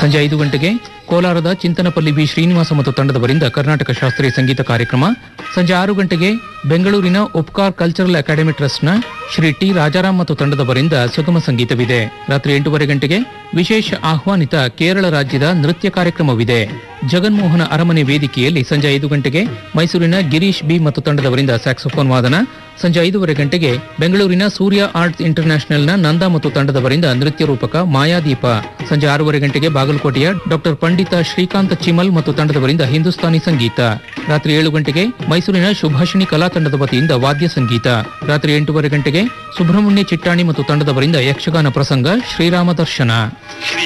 ಸಂಜೆ ಐದು ಗಂಟೆಗೆ ಕೋಲಾರದ ಚಿಂತನಪಲ್ಲಿ ಬಿ ಶ್ರೀನಿವಾಸ ಮತ್ತು ತಂಡದವರಿಂದ ಕರ್ನಾಟಕ ಶಾಸ್ತ್ರೀಯ ಸಂಗೀತ ಕಾರ್ಯಕ್ರಮ ಸಂಜೆ ಆರು ಗಂಟೆಗೆ ಬೆಂಗಳೂರಿನ ಉಪ್ಕಾರ್ ಕಲ್ಚರಲ್ ಅಕಾಡೆಮಿ ಟ್ರಸ್ಟ್ನ ಶ್ರೀ ಟಿ ರಾಜಾರಾಮ್ ಮತ್ತು ತಂಡದವರಿಂದ ಸುಗಮ ಸಂಗೀತವಿದೆ ರಾತ್ರಿ ಎಂಟೂವರೆ ಗಂಟೆಗೆ ವಿಶೇಷ ಆಹ್ವಾನಿತ ಕೇರಳ ರಾಜ್ಯದ ನೃತ್ಯ ಕಾರ್ಯಕ್ರಮವಿದೆ ಜಗನ್ಮೋಹನ ಅರಮನೆ ವೇದಿಕೆಯಲ್ಲಿ ಸಂಜೆ ಐದು ಗಂಟೆಗೆ ಮೈಸೂರಿನ ಗಿರೀಶ್ ಬಿ ಮತ್ತು ತಂಡದವರಿಂದ ಸ್ಯಾಕ್ಸೋಫೋನ್ ವಾದನ ಸಂಜೆ ಐದೂವರೆ ಗಂಟೆಗೆ ಬೆಂಗಳೂರಿನ ಸೂರ್ಯ ಆರ್ಟ್ಸ್ ಇಂಟರ್ನ್ಯಾಷನಲ್ನ ನಂದ ಮತ್ತು ತಂಡದವರಿಂದ ನೃತ್ಯ ರೂಪಕ ಮಾಯಾದೀಪ ಸಂಜೆ ಆರೂವರೆ ಗಂಟೆಗೆ ಬಾಗಲಕೋಟೆಯ ಡಾಕ್ಟರ್ ಪಂಡಿತ ಶ್ರೀಕಾಂತ್ ಚಿಮಲ್ ಮತ್ತು ತಂಡದವರಿಂದ ಹಿಂದೂಸ್ತಾನಿ ಸಂಗೀತ ರಾತ್ರಿ ಏಳು ಗಂಟೆಗೆ ಮೈಸೂರಿನ ಸುಭಾಷಿಣಿ ಕಲಾ ತಂಡದ ವತಿಯಿಂದ ವಾದ್ಯ ಸಂಗೀತ ರಾತ್ರಿ ಎಂಟೂವರೆ ಗಂಟೆಗೆ ಸುಬ್ರಹ್ಮಣ್ಯ ಚಿಟ್ಟಾಣಿ ಮತ್ತು ತಂಡದವರಿಂದ ಯಕ್ಷಗಾನ ಪ್ರಸಂಗ ಶ್ರೀರಾಮ ದರ್ಶನ